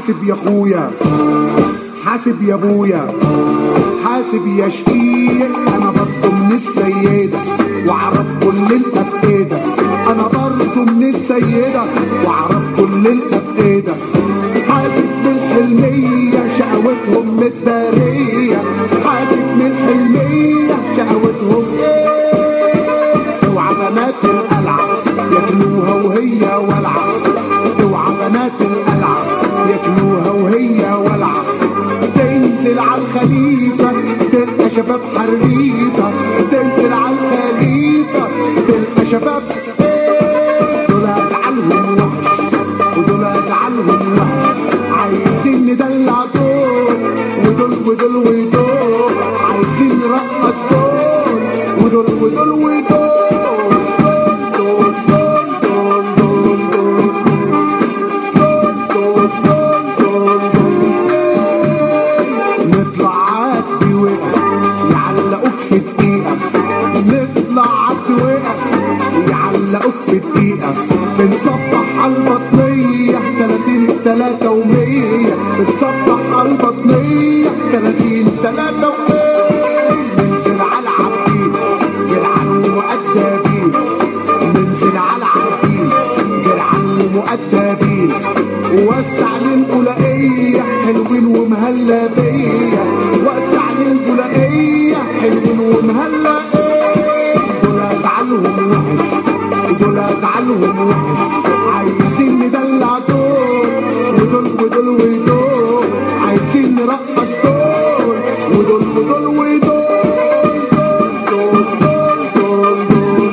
حاسب يا اخويا حاسب يا ابويا حاسب يا شقيق انا برضه من السيدة واعرف كل التفقيدة انا برضه من السيدة واعرف كل التفقيدة حاسب من الحلمية شقوتهم متدارية حاسب من الحلمية شقوتهم ايه اوعى بنات القلعة ياكلوها وهي ولعة اوعى بنات القلعة ياكلوها وهي ولعة تنزل على الخليفة تلقى شباب حريفة تنزل على الخليفة تلقى شباب إيه، دول ازعلهم وحش ودول ازعلهم وحش عايزين ندلع دول ودول ودول ودول عايزين نرقص دول ودول ودول ودول دول دول دول دول دول دول دول دول نطلع عدي وقف يعلقوك في دقيقة نطلع عدي وقف يعلقوك في دقيقة بنصبح على البطنية 30 3 و100 بنصبح على البطنية 30 3 و100 ننزل على العبدين جدعان ومؤدبين ننزل على العبدين جدعان ومؤدبين وسع للبلائية حلوين ومهلا بيا وسع للبلائية حلوين ومهلا ايه دول ازعلهم وحش ودول ازعلهم وحش عايزين ندلع دول ودول ودول ودول عايزين نرقص دول ودول ودول ودول دول دول دول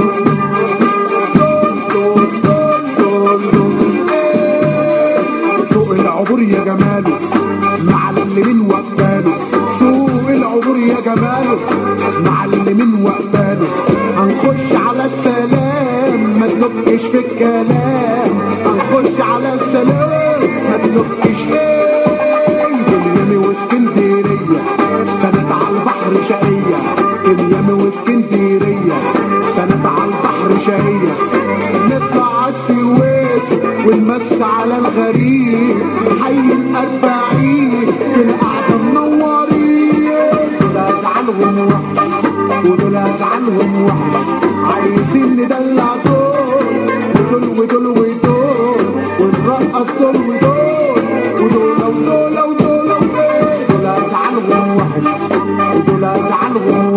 دول دول دول دول إيه. سوق العبور يا جماله معلمين وقفاله سوق العبور يا جماله معلمين وقفاله هنخش على السلام ما تنقش في الكلام هنخش على السلام ما تنقش ايه ميامي واسكندريه كانت على البحر شقيه في ميامي واسكندريه كانت على البحر شقيه نطلع على السويس ونمس على الغريب حي الأربعين في القعدة منورين دول أزعلهم وحش ودول أزعلهم وحش عايزين ندلع دول ودول ودول ودول ونرقص دول ودول ودول ودول ودول ودول دول أزعلهم وحش ودول أزعلهم